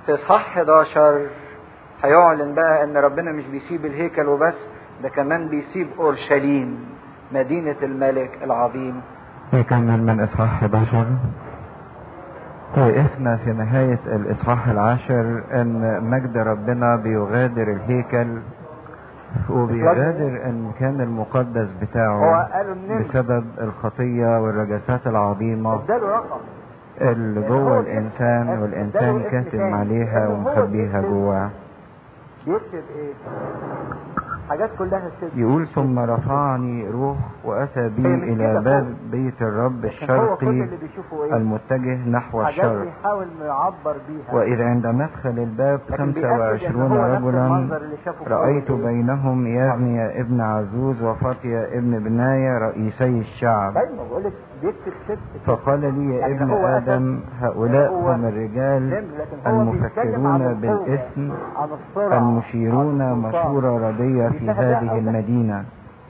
في اصحاح 11 هيعلن بقى ان ربنا مش بيسيب الهيكل وبس ده كمان بيسيب اورشليم مدينة الملك العظيم نكمل من اصحاح 11 وقفنا في نهاية الاصحاح العاشر ان مجد ربنا بيغادر الهيكل وبيغادر المكان المقدس هو بتاعه قالوا النمر بسبب الخطية والرجسات العظيمة اداله رقم اللي جوه الانسان والانسان كاتم عليها ومخبيها جواه بيكتب ايه حاجات كلها ست يقول ثم رفعني روح واتى بي هي مش الى كده باب فوق. بيت الرب لكن هو كل الشرقي اللي بيشوفه ايه المتجه نحو حاجات الشرق بيحاول انه يعبر بيها وإذ عند مدخل الباب لكن خمسة بيأكد إن وعشرون هو نفس رجلا المنظر اللي شافه في رأيت أول إيه؟ بينهم يغني ابن عزوز وفتية ابن بناية رئيسي الشعب طيب ما بقول لك بيكتب ست فقال لي يا يعني ابن هو آدم هؤلاء هو هم الرجال نمر، لكن هو بيتكلم عن المفكرون القوة، بالإثم عن الصراع المشيرون عن السلطان. مشورة ردية في بيشهد هذه بقى المدينة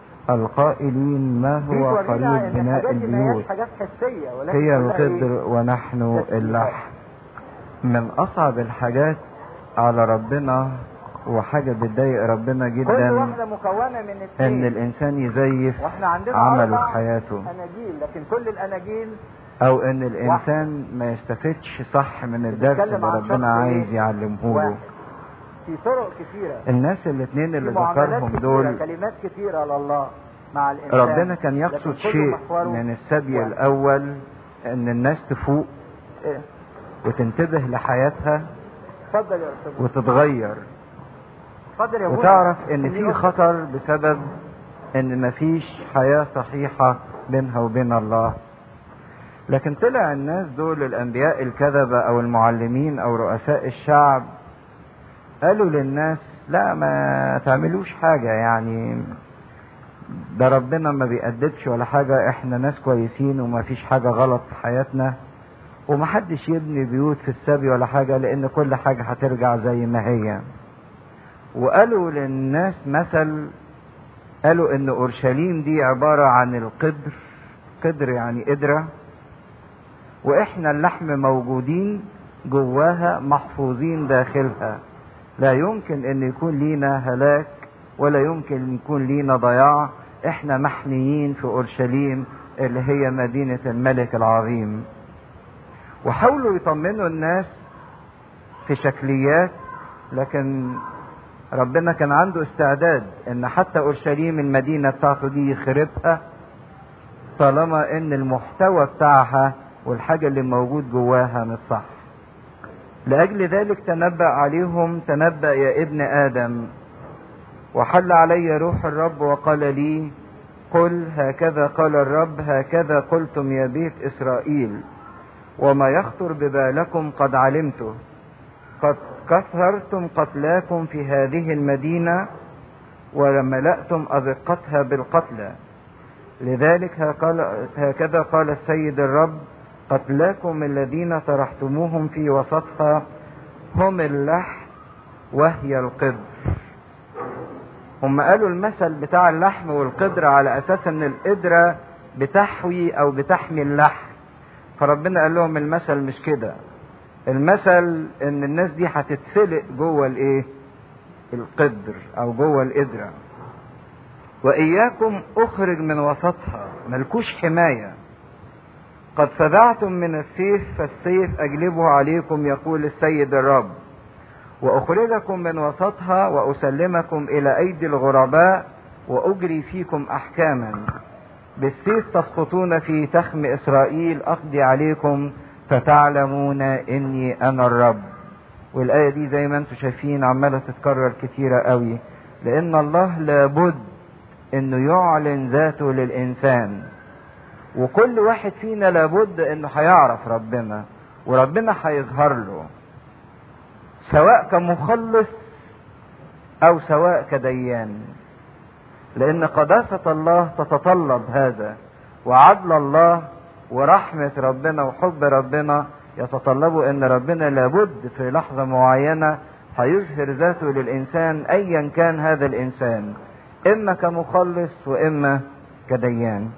القائلين ما دي هو تورينا قريب إن بناء الحاجات دي ما هياش البيوت حاجات حسية ولكن هي كلها القدر إيه؟ ونحن تسبيحات. اللحم من اصعب الحاجات على ربنا وحاجة بتضايق ربنا كل جدا واحدة مكونة من ان اثنين الانسان يزيف واحنا عندنا عمله أربع في حياته أناجيل لكن كل الأناجيل او ان الانسان ما يستفدش صح من الدرس بتتكلم اللي عن ربنا شخص عايز إيه؟ يعلمه له واحد في طرق كثيرة الناس الاثنين اللي في معاملات ذكرهم كثيرة دول كلمات كثيرة لله مع الإنسان ربنا كان لكن يقصد كل شيء محوره من السبي واحد. الاول ان الناس تفوق إيه؟ وتنتبه لحياتها اتفضل يا أستاذ وتتغير اتفضل يا أبونا. وتعرف ان في يقول- خطر بسبب ان مفيش حياة صحيحة بينها وبين الله لكن طلع الناس دول الانبياء الكذبة او المعلمين او رؤساء الشعب قالوا للناس لا ما تعملوش حاجة يعني ده ربنا ما بيأدبش ولا حاجة احنا ناس كويسين وما فيش حاجة غلط في حياتنا ومحدش يبني بيوت في السبي ولا حاجة لان كل حاجة هترجع زي ما هي وقالوا للناس مثل قالوا ان اورشليم دي عبارة عن القدر قدر يعني قدرة واحنا اللحم موجودين جواها محفوظين داخلها لا يمكن ان يكون لينا هلاك ولا يمكن ان يكون لينا ضياع احنا محميين في اورشليم اللي هي مدينة الملك العظيم وحاولوا يطمنوا الناس في شكليات لكن ربنا كان عنده استعداد ان حتى اورشليم المدينه بتاعته دي يخربها طالما ان المحتوى بتاعها والحاجه اللي موجود جواها مش صح لاجل ذلك تنبأ عليهم تنبأ يا ابن ادم وحل علي روح الرب وقال لي قل هكذا قال الرب هكذا قلتم يا بيت اسرائيل وما يخطر ببالكم قد علمته قد كثرتم قتلاكم في هذه المدينة وملأتم أزقتها بالقتلى لذلك هقال- هكذا قال السيد الرب قتلاكم الذين طرحتموهم في وسطها هم اللحم وهي القدر هم قالوا المثل بتاع اللحم والقدر على أساس أن القدرة بتحوي أو بتحمي اللحم فربنا قال لهم المثل مش كده المثل ان الناس دي هتتسلق جوه الايه القدر او جوه القدرة واياكم اخرج من وسطها ملكوش حماية قد فزعتم من السيف فالسيف اجلبه عليكم يقول السيد الرب واخرجكم من وسطها واسلمكم الى ايدي الغرباء واجري فيكم احكاما بالسيف تسقطون في تخم اسرائيل اقضي عليكم فتعلمون اني انا الرب والايه دي زي ما انتم شايفين عماله تتكرر كتيره قوي لان الله لابد انه يعلن ذاته للانسان وكل واحد فينا لابد انه هيعرف ربنا وربنا هيظهر له سواء كمخلص او سواء كديان لان قداسه الله تتطلب هذا وعدل الله ورحمة ربنا وحب ربنا يتطلبوا ان ربنا لابد في لحظة معينة هيظهر ذاته للانسان ايا كان هذا الانسان اما كمخلص واما كديان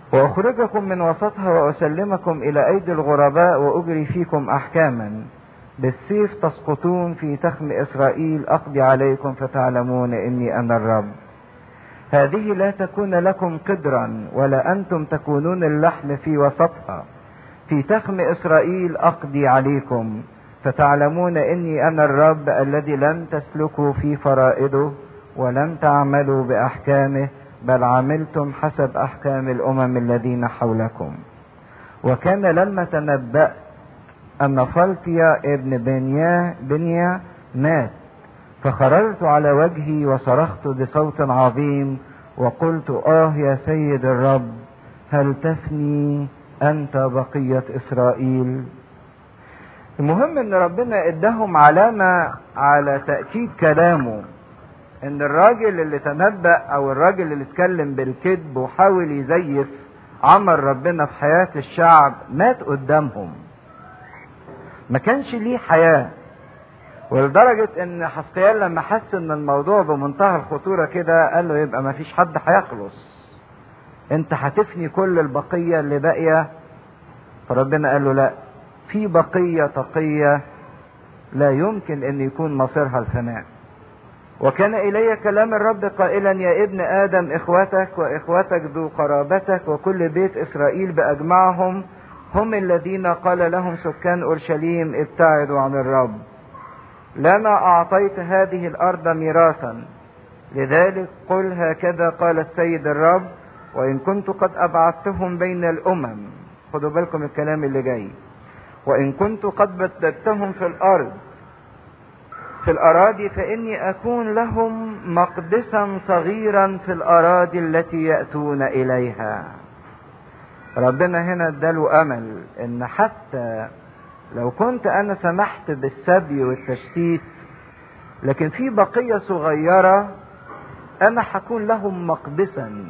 واخرجكم من وسطها واسلمكم الى ايدي الغرباء واجري فيكم احكاما بالسيف تسقطون في تخم إسرائيل أقضي عليكم فتعلمون إني أنا الرب هذه لا تكون لكم قدرا ولا أنتم تكونون اللحم في وسطها في تخم إسرائيل أقضي عليكم فتعلمون إني أنا الرب الذي لم تسلكوا في فرائضه ولم تعملوا بأحكامه بل عملتم حسب أحكام الأمم الذين حولكم وكان لما تنبأت أن فلطيا ابن بنيا بنيا مات فخررت على وجهي وصرخت بصوت عظيم وقلت آه يا سيد الرب هل تفني أنت بقية إسرائيل المهم ان ربنا اداهم علامة على تأكيد كلامه ان الراجل اللي تنبأ او الراجل اللي اتكلم بالكذب وحاول يزيف عمل ربنا في حياة الشعب مات قدامهم ما كانش ليه حياة ولدرجة ان حسقيال لما حس ان الموضوع بمنتهى الخطورة كده قال له يبقى ما فيش حد هيخلص انت هتفني كل البقية اللي باقية فربنا قال له لا في بقية تقية لا يمكن ان يكون مصيرها الفناء وكان الي كلام الرب قائلا يا ابن ادم اخوتك واخوتك ذو قرابتك وكل بيت اسرائيل باجمعهم هم الذين قال لهم سكان اورشليم ابتعدوا عن الرب لنا اعطيت هذه الارض ميراثا لذلك قل هكذا قال السيد الرب وان كنت قد ابعدتهم بين الامم خدوا بالكم الكلام اللي جاي وان كنت قد بددتهم في الارض في الاراضي فاني اكون لهم مقدسا صغيرا في الاراضي التي ياتون اليها ربنا هنا اداله امل ان حتى لو كنت انا سمحت بالسبي والتشتيت لكن في بقيه صغيره انا هكون لهم مقدسا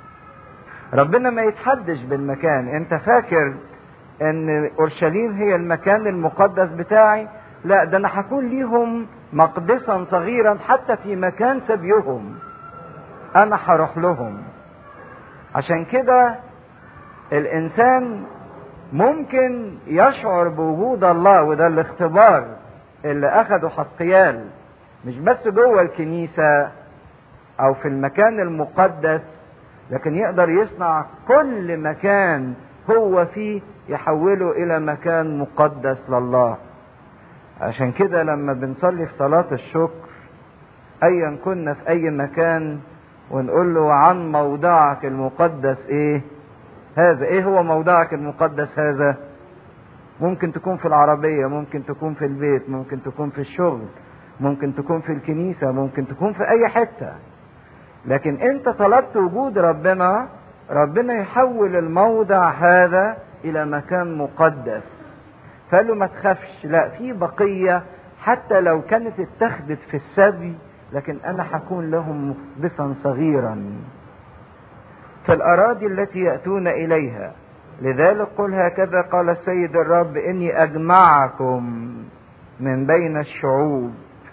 ربنا ما يتحدش بالمكان انت فاكر ان اورشليم هي المكان المقدس بتاعي لا ده انا هكون ليهم مقدسا صغيرا حتى في مكان سبيهم انا هروح لهم عشان كده الانسان ممكن يشعر بوجود الله وده الاختبار اللي اخده حسقيال مش بس جوه الكنيسة او في المكان المقدس لكن يقدر يصنع كل مكان هو فيه يحوله الى مكان مقدس لله عشان كده لما بنصلي في صلاة الشكر ايا كنا في اي مكان ونقول له عن موضعك المقدس ايه هذا ايه هو موضعك المقدس هذا ممكن تكون في العربية ممكن تكون في البيت ممكن تكون في الشغل ممكن تكون في الكنيسة ممكن تكون في اي حتة لكن انت طلبت وجود ربنا ربنا يحول الموضع هذا الى مكان مقدس فقال له ما تخافش لا في بقية حتى لو كانت اتخذت في السبي لكن انا هكون لهم مقدسا صغيرا في الاراضي التي ياتون اليها لذلك قل هكذا قال السيد الرب اني اجمعكم من بين الشعوب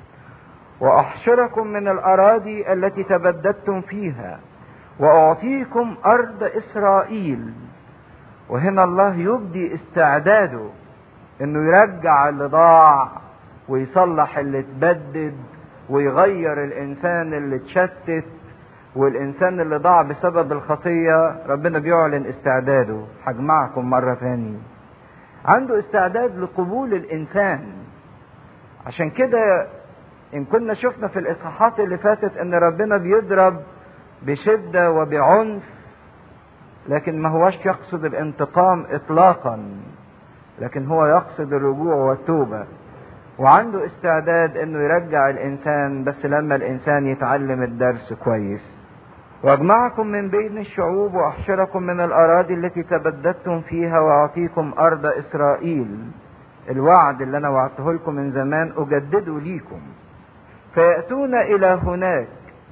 واحشركم من الاراضي التي تبددتم فيها واعطيكم ارض اسرائيل وهنا الله يبدي استعداده انه يرجع اللي ضاع ويصلح اللي اتبدد ويغير الانسان اللي اتشتت والانسان اللي ضاع بسبب الخطية ربنا بيعلن استعداده هجمعكم مرة تاني عنده استعداد لقبول الانسان عشان كده ان كنا شفنا في الاصحاحات اللي فاتت ان ربنا بيضرب بشدة وبعنف لكن ما هوش يقصد الانتقام اطلاقا لكن هو يقصد الرجوع والتوبة وعنده استعداد انه يرجع الانسان بس لما الانسان يتعلم الدرس كويس واجمعكم من بين الشعوب واحشركم من الاراضي التي تبددتم فيها واعطيكم ارض اسرائيل الوعد اللي انا وعدته لكم من زمان اجدده ليكم فياتون الى هناك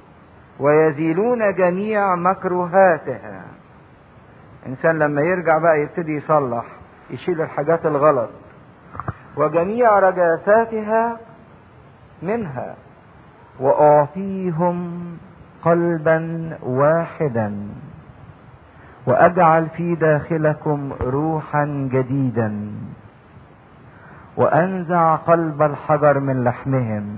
ويزيلون جميع مكروهاتها انسان لما يرجع بقى يبتدي يصلح يشيل الحاجات الغلط وجميع رجاساتها منها واعطيهم قلبا واحدا واجعل في داخلكم روحا جديدا وانزع قلب الحجر من لحمهم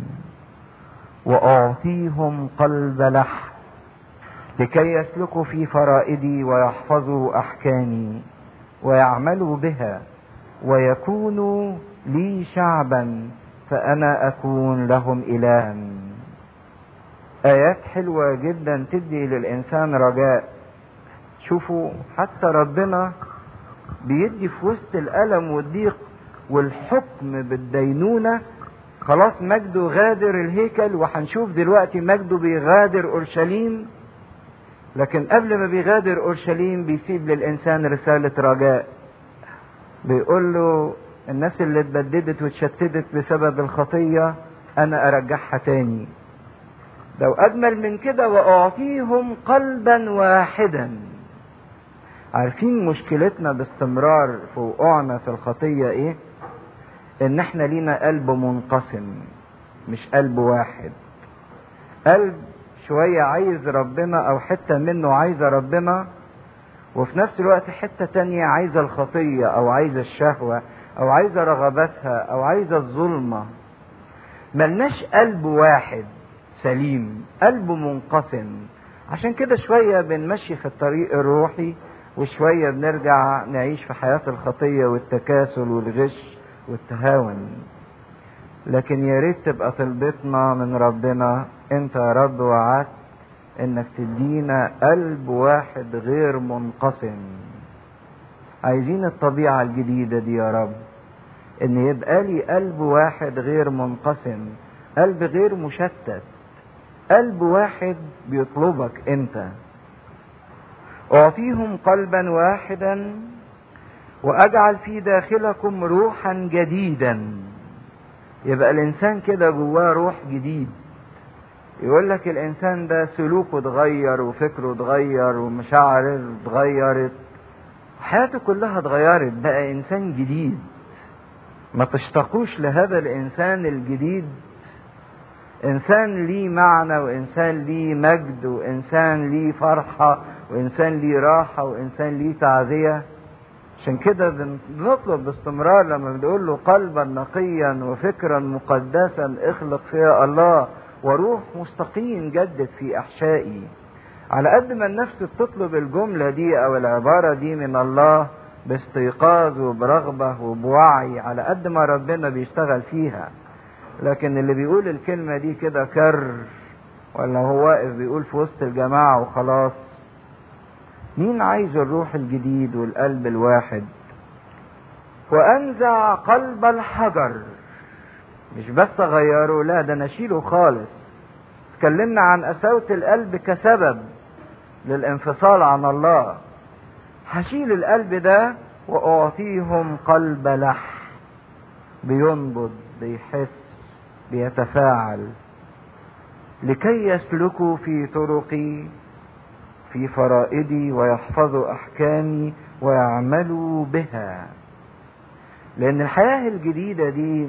واعطيهم قلب لحم لكي يسلكوا في فرائدي ويحفظوا احكامي ويعملوا بها ويكونوا لي شعبا فانا اكون لهم الها ايات حلوه جدا تدي للانسان رجاء شوفوا حتى ربنا بيدي في وسط الالم والضيق والحكم بالدينونه خلاص مجده غادر الهيكل وهنشوف دلوقتي مجده بيغادر اورشليم لكن قبل ما بيغادر اورشليم بيسيب للانسان رساله رجاء بيقول له الناس اللي اتبددت واتشتتت بسبب الخطيه انا ارجعها تاني لو اجمل من كده واعطيهم قلبا واحدا عارفين مشكلتنا باستمرار في وقوعنا في الخطيه ايه ان احنا لينا قلب منقسم مش قلب واحد قلب شوية عايز ربنا او حتة منه عايزة ربنا وفي نفس الوقت حتة تانية عايزة الخطية او عايزة الشهوة او عايزة رغباتها او عايزة الظلمة ملناش قلب واحد سليم قلب منقسم عشان كده شوية بنمشي في الطريق الروحي وشوية بنرجع نعيش في حياة الخطية والتكاسل والغش والتهاون لكن يا ريت تبقى طلبتنا من ربنا انت يا رب وعدت انك تدينا قلب واحد غير منقسم عايزين الطبيعة الجديدة دي يا رب ان يبقى لي قلب واحد غير منقسم قلب غير مشتت قلب واحد بيطلبك انت اعطيهم قلبا واحدا واجعل في داخلكم روحا جديدا يبقى الانسان كده جواه روح جديد يقول لك الانسان ده سلوكه اتغير وفكره اتغير ومشاعره اتغيرت حياته كلها اتغيرت بقى انسان جديد ما تشتاقوش لهذا الانسان الجديد انسان ليه معنى وانسان ليه مجد وانسان ليه فرحة وانسان ليه راحة وانسان ليه تعزية عشان كده بنطلب باستمرار لما بنقول له قلبا نقيا وفكرا مقدسا اخلق فيها الله وروح مستقيم جدد في احشائي على قد ما النفس بتطلب الجملة دي او العبارة دي من الله باستيقاظ وبرغبة وبوعي على قد ما ربنا بيشتغل فيها لكن اللي بيقول الكلمة دي كده كر ولا هو واقف بيقول في وسط الجماعة وخلاص مين عايز الروح الجديد والقلب الواحد وانزع قلب الحجر مش بس اغيره لا ده انا اشيله خالص اتكلمنا عن قساوة القلب كسبب للانفصال عن الله هشيل القلب ده واعطيهم قلب لح بينبض بيحس بيتفاعل لكي يسلكوا في طرقي في فرائدي ويحفظوا احكامي ويعملوا بها لان الحياه الجديده دي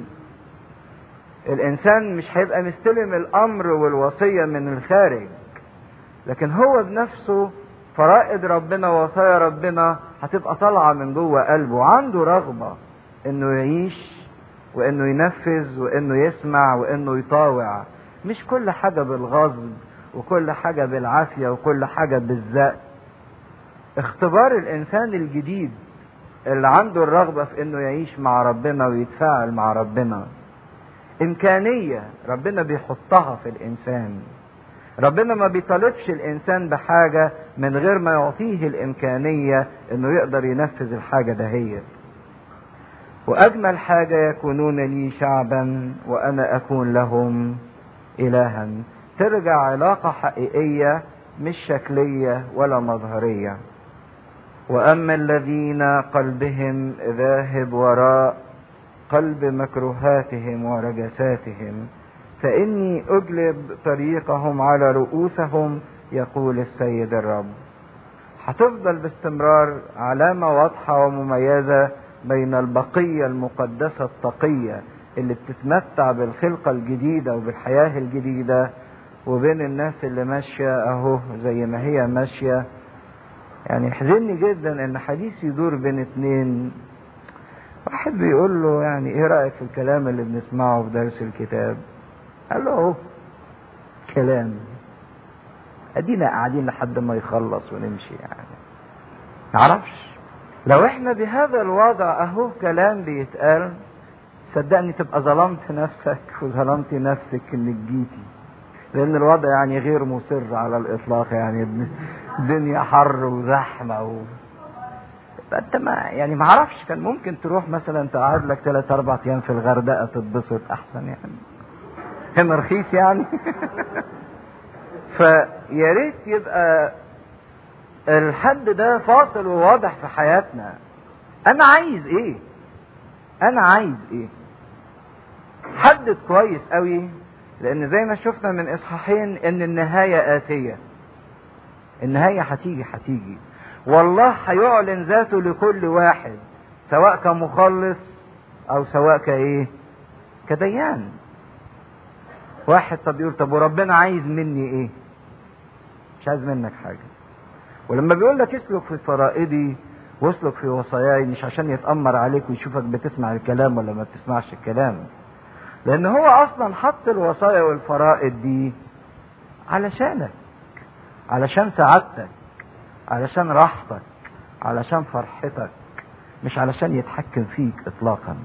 الانسان مش هيبقى مستلم الامر والوصيه من الخارج لكن هو بنفسه فرائد ربنا ووصايا ربنا هتبقى طالعه من جوه قلبه عنده رغبه انه يعيش وانه ينفذ وانه يسمع وانه يطاوع مش كل حاجه بالغصب وكل حاجه بالعافيه وكل حاجه بالزق اختبار الانسان الجديد اللي عنده الرغبه في انه يعيش مع ربنا ويتفاعل مع ربنا امكانيه ربنا بيحطها في الانسان ربنا ما بيطالبش الانسان بحاجه من غير ما يعطيه الامكانيه انه يقدر ينفذ الحاجه دهيت واجمل حاجه يكونون لي شعبا وانا اكون لهم الها ترجع علاقه حقيقيه مش شكليه ولا مظهريه واما الذين قلبهم ذاهب وراء قلب مكروهاتهم ورجساتهم فاني اجلب طريقهم على رؤوسهم يقول السيد الرب هتفضل باستمرار علامه واضحه ومميزه بين البقيه المقدسه التقيه اللي بتتمتع بالخلقه الجديده وبالحياه الجديده وبين الناس اللي ماشيه اهو زي ما هي ماشيه يعني يحزنني جدا ان حديث يدور بين اتنين واحد بيقول له يعني ايه رايك في الكلام اللي بنسمعه في درس الكتاب قال له اهو كلام ادينا قاعدين لحد ما يخلص ونمشي يعني معرفش لو احنا بهذا الوضع اهو كلام بيتقال صدقني تبقى ظلمت نفسك وظلمت نفسك انك جيتي لان الوضع يعني غير مصر على الاطلاق يعني الدنيا حر وزحمه و... انت ما يعني ما اعرفش كان ممكن تروح مثلا تقعد لك ثلاث اربع ايام في الغردقه تتبسط احسن يعني هنا رخيص يعني فيا ريت يبقى الحد ده فاصل وواضح في حياتنا انا عايز ايه انا عايز ايه حدد كويس قوي لان زي ما شفنا من اصحاحين ان النهايه اتيه النهايه هتيجي هتيجي والله هيعلن ذاته لكل واحد سواء كمخلص او سواء كايه كديان واحد طب يقول طب وربنا عايز مني ايه مش عايز منك حاجه ولما بيقول لك اسلك في فرائضي واسلك في وصاياي مش عشان يتأمر عليك ويشوفك بتسمع الكلام ولا ما بتسمعش الكلام لان هو اصلا حط الوصايا والفرائض دي علشانك علشان سعادتك علشان راحتك علشان فرحتك مش علشان يتحكم فيك اطلاقا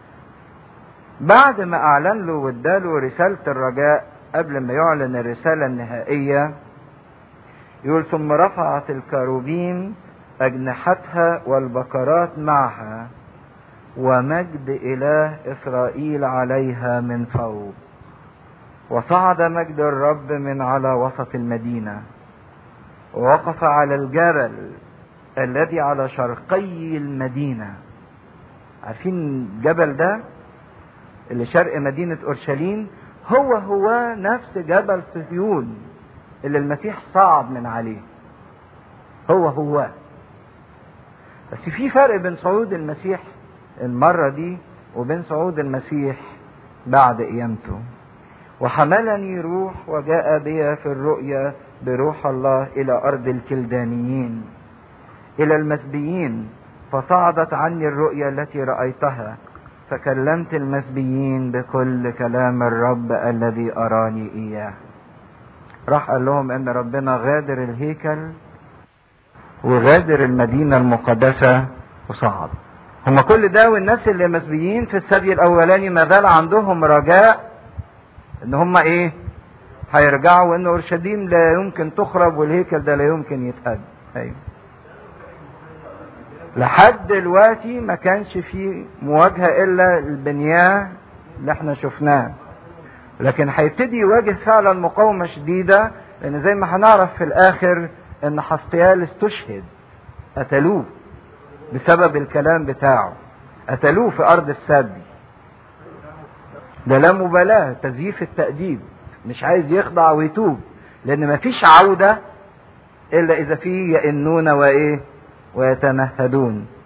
بعد ما اعلن له واداله رسالة الرجاء قبل ما يعلن الرسالة النهائية يقول ثم رفعت الكروبيم أجنحتها والبكرات معها ومجد إله إسرائيل عليها من فوق وصعد مجد الرب من على وسط المدينة ووقف على الجبل الذي على شرقي المدينة عارفين الجبل ده اللي شرق مدينة أورشليم هو هو نفس جبل صهيون اللي المسيح صعد من عليه هو هو بس في فرق بين صعود المسيح المرة دي وبين صعود المسيح بعد قيامته وحملني روح وجاء بي في الرؤيا بروح الله إلى أرض الكلدانيين إلى المسبيين فصعدت عني الرؤيا التي رأيتها فكلمت المسبيين بكل كلام الرب الذي أراني إياه راح قال لهم ان ربنا غادر الهيكل وغادر المدينة المقدسة وصعد هما كل ده والناس اللي مسبيين في السبي الاولاني ما زال عندهم رجاء ان هما ايه هيرجعوا وان اورشليم لا يمكن تخرب والهيكل ده لا يمكن يتهد ايوه لحد دلوقتي ما كانش في مواجهة الا البنيان اللي احنا شفناه لكن هيبتدي يواجه فعلا مقاومة شديدة لان زي ما هنعرف في الاخر ان حسقيال استشهد قتلوه بسبب الكلام بتاعه قتلوه في ارض السبي ده لا مبالاة تزييف التأديب مش عايز يخضع ويتوب لان مفيش عودة الا اذا فيه يئنون وايه ويتمهدون